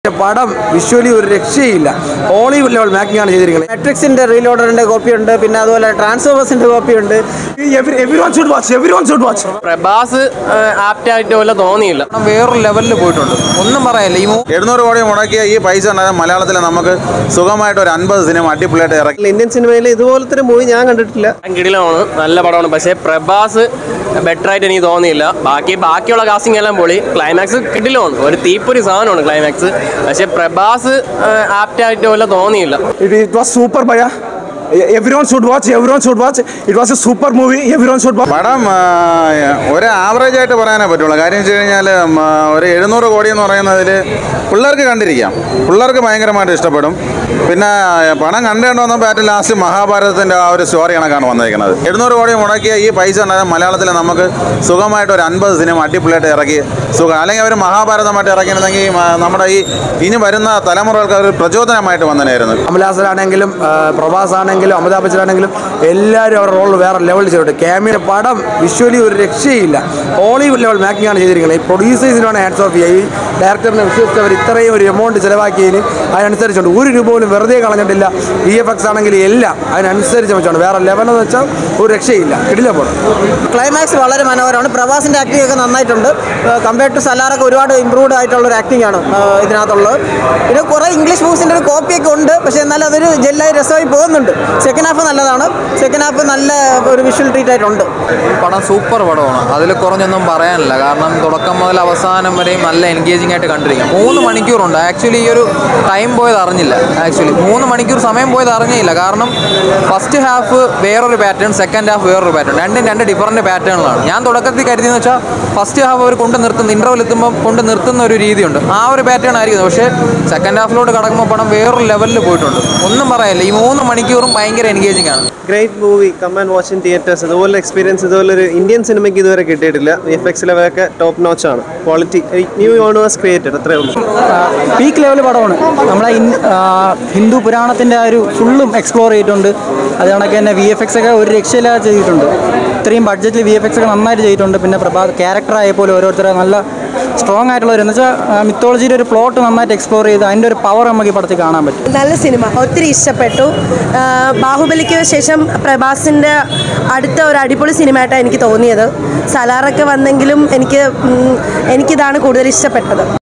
പടം വിഷ്വലി ഒരു രക്ഷയില്ല ഹോളിവുഡ് ലെവൽ മേക്കിംഗ് ആണ് ചെയ്തിരിക്കുന്നത് മെട്രിക്സിന്റെ റീലോഡറിന്റെ കോപ്പി ഉണ്ട് പിന്നെ അതുപോലെ ട്രാൻസ്ഫോമേഴ്സിന്റെ കോപ്പി ഉണ്ട് everyone should watch everyone should watch Prabhas apt ആയിട്ട് പോലെ തോന്നിയില്ല വേറൊരു ലെവലിൽ പോയിട്ടുണ്ട് ഒന്നും പറയാനില്ല ഈ മൂ- എഴുന്നൂറ് കോടി മുടക്കിയ ഈ പൈസ ഉണ്ടായാൽ മലയാളത്തിൽ നമുക്ക് സുഖമായിട്ട് ഒരു അൻപത് സിനിമ അടിപൊളിയായിട്ട് ഇറക്കി ഇന്ത്യൻ സിനിമയിൽ ഇതുപോലത്തെ ഒരു മൂവി ഞാൻ കണ്ടിട്ടില്ല കിടിലമാണ് നല്ല പടമാണ് പക്ഷേ പ്രഭാസ് ബെറ്റർ ആയിട്ട് എനിക്ക് തോന്നിയില്ല ബാക്കി ബാക്കിയുള്ള കാസ്റ്റിംഗ് എല്ലാം പൊളി ക്ലൈമാക്സ് കിടിലമാണ് ഒരു തീപ്പൊരി സാധനമാണ് ക്ലൈമാക്സ് പക്ഷേ പ്രഭാസ് ആപ്റ്റ് ആയിട്ട് പോലെ തോന്നിയില്ല ഇറ്റ് വാസ് സൂപ്പർ ഭയ everyone should watch everyone should watch it was a super movie everyone should watch പടം ആ, ഒരു ആവറേജ് ആയിട്ട് പറയാനേ പറ്റുള്ളൂ കാര്യം വെച്ച് കഴിഞ്ഞാൽ ഒരു എഴുന്നൂറ് കോടി എന്ന് പറയുന്നതിൽ പിള്ളേർക്ക് കണ്ടിരിക്കാം പിള്ളേർക്ക് ഭയങ്കരമായിട്ട് ഇഷ്ടപ്പെടും പിന്നെ പണം കണ്ടുകൊണ്ട് വന്നപ്പോൾ ഏറ്റവും ലാസ്റ്റ് മഹാഭാരതത്തിൻ്റെ ആ ഒരു സ്റ്റോറി കണക്കാണ് വന്നിരിക്കുന്നത് എഴുന്നൂറ് കോടി മുടക്കിയ ഈ പൈസ ഉണ്ടായാൽ മലയാളത്തിൽ നമുക്ക് സുഖമായിട്ട് ഒരു അൻപത് സിനിമ അടിപൊളിയായിട്ട് ഇറക്കി സുഖം അല്ലെങ്കിൽ അവർ മഹാഭാരതമായിട്ട് ഇറക്കിയിരുന്നെങ്കിൽ മ- നമ്മുടെ ഈ ഇനി വരുന്ന തലമുറകൾക്ക് ഒരു പ്രചോദനമായിട്ട് വന്നതായിരുന്നു കമൽഹാസനാണെങ്കിലും ആ, പ്രഭാസ് ആണെങ്കിലും അമിതാഭ് ബച്ചൻ ആണെങ്കിലും എല്ലാവരും അവരുടെ റോൾ വേറെ ലെവലിൽ ചെയ്തിട്ടുണ്ട് ക്യാമിയുടെ പടം വിഷ്വലി ഒരു രക്ഷയില്ല ഹോളിവുഡ് ലെവൽ മേക്കിംഗ് ആണ് ചെയ്തിരിക്കുന്നത് ഈ പ്രൊഡ്യൂസേഴ്സിനാണ് ഹാൻഡ്സ് ഓഫ് ചെയ്യുക ഈ ഡയറക്ടറിനെ വിശ്വസിച്ച് അവർ ഇത്രയും ഒരു എമൗണ്ട് ചിലവാക്കിയതിന് അതിനനുസരിച്ചുണ്ട് ഒരു രൂപ പോലും വെറുതെ കളഞ്ഞിട്ടില്ല വി എഫ് എക്സ് ആണെങ്കിലും എല്ലാം അതിനനുസരിച്ച് വെച്ചാണ് വേറെ ലെവലെന്ന് വെച്ചാൽ ഒരു രക്ഷയില്ല കിടില പടം ക്ലൈമാക്സ് വളരെ മനോഹരമാണ് പ്രഭാസിന്റെ ആക്ടിംഗ് ഒക്കെ നന്നായിട്ടുണ്ട് കമ്പയർഡ് ടു സലാറൊക്കെ ഒരുപാട് ഇമ്പ്രൂവ്ഡ് ആയിട്ടുള്ള ഒരു ആക്ടിംഗ് ആണ് ആ, ഇതിനകത്തുള്ളത് പിന്നെ കുറേ ഇംഗ്ലീഷ് മൂവ്സിന്റെ ഒരു കോപ്പിയൊക്കെ ഉണ്ട് പക്ഷേ എന്നാൽ അതൊരു ജെല്ലായി രസമായി പോകുന്നുണ്ട് സെക്കൻഡ് ഹാഫ് നല്ലതാണ് സെക്കൻഡ് ഹാഫ് നല്ല ഒരു വിഷ്വൽ ട്രീറ്റ് ആയിട്ടുണ്ട് പടം സൂപ്പർ പടമാണ് അതിൽ കുറഞ്ഞൊന്നും പറയാനില്ല കാരണം തുടക്കം മുതൽ അവസാനം വരെയും നല്ല എൻഗേജിംഗ് ആയിട്ട് കണ്ടിരിക്കാം മൂന്ന് മണിക്കൂറുണ്ട് ആക്ച്വലി ഈ ഒരു ടൈം പോയത് അറിഞ്ഞില്ല ആക്ച്വലി മൂന്ന് മണിക്കൂർ സമയം പോയത് അറിഞ്ഞില്ല കാരണം ഫസ്റ്റ് ഹാഫ് വേറൊരു പാറ്റേൺ സെക്കൻഡ് ഹാഫ് വേറൊരു പാറ്റേൺ രണ്ടും രണ്ട് ഡിഫറൻറ്റ് പാറ്റേണുകളാണ് ഞാൻ തുടക്കത്തിൽ കരുതിയെന്ന് വെച്ചാൽ ഫസ്റ്റ് ഹാഫ് അവർ കൊണ്ട് നിർത്തുന്ന ഇൻ്റർവൽ എത്തുമ്പോൾ കൊണ്ട് നിർത്തുന്ന ഒരു രീതിയുണ്ട് ആ ഒരു പാറ്റേൺ ആയിരിക്കും പക്ഷേ സെക്കൻഡ് ഹാഫിലോട്ട് കടക്കുമ്പോൾ പടം വേറൊരു ലെവലിൽ പോയിട്ടുണ്ട് ഒന്നും പറയാനില്ല ഈ മൂന്ന് മണിക്കൂറും ഭയങ്കര എൻഗേജിംഗ് ആണ് great movie come and watch in theatres ഇതുപോലെ എക്സ്പീരിയൻസ് ഇതുപോലെ ഒരു ഇന്ത്യൻ സിനിമയ്ക്ക് ഇതുവരെ കിട്ടിയിട്ടില്ല എഫ് എക്സ് ലെവലൊക്കെ ടോപ്പ് നോച്ച് ആണ് ക്വാളിറ്റി ന്യൂ യൂണിവേഴ്സ് ക്രിയേറ്റഡ് അത്രേ ഉള്ളൂ പീക്ക് ലെവൽ പടമാണ് നമ്മളെ ഇൻ- ആ, ഹിന്ദു പുരാണത്തിൻ്റെ ആ ഒരു ഫുള്ളും എക്സ്പ്ലോർ ചെയ്തിട്ടുണ്ട് അത് കണക്ക് തന്നെ വി എഫ് എക്സ് ഒക്കെ ഒരു രക്ഷയില്ലാതെ ചെയ്തിട്ടുണ്ട് ഇത്രയും ബഡ്ജറ്റിൽ വി എഫ് എക്സ് ഒക്കെ നന്നായിട്ട് ചെയ്തിട്ടുണ്ട് പിന്നെ പ്രഭാ ക്യാരക്ടറായ പോലെ ഓരോരുത്തരെ നല്ല സ്ട്രോങ് ആയിട്ടുള്ള ഒരു എന്ന് വെച്ചാൽ മിത്തോളജിയുടെ ഒരു പ്ലോട്ട് നന്നായിട്ട് എക്സ്പ്ലോർ ചെയ്ത് അതിൻ്റെ ഒരു പവർ നമുക്ക് ഈ പടത്തിൽ കാണാൻ പറ്റും നല്ല സിനിമ ഒത്തിരി ഇഷ്ടപ്പെട്ടു ആ, ബാഹുബലിക്ക് ശേഷം പ്രഭാസിൻ്റെ അടുത്ത ഒരു അടിപൊളി സിനിമയായിട്ടാണ് എനിക്ക് തോന്നിയത് സലാറൊക്കെ വന്നെങ്കിലും എനിക്ക് ഉം, എനിക്കിതാണ് കൂടുതൽ ഇഷ്ടപ്പെട്ടത്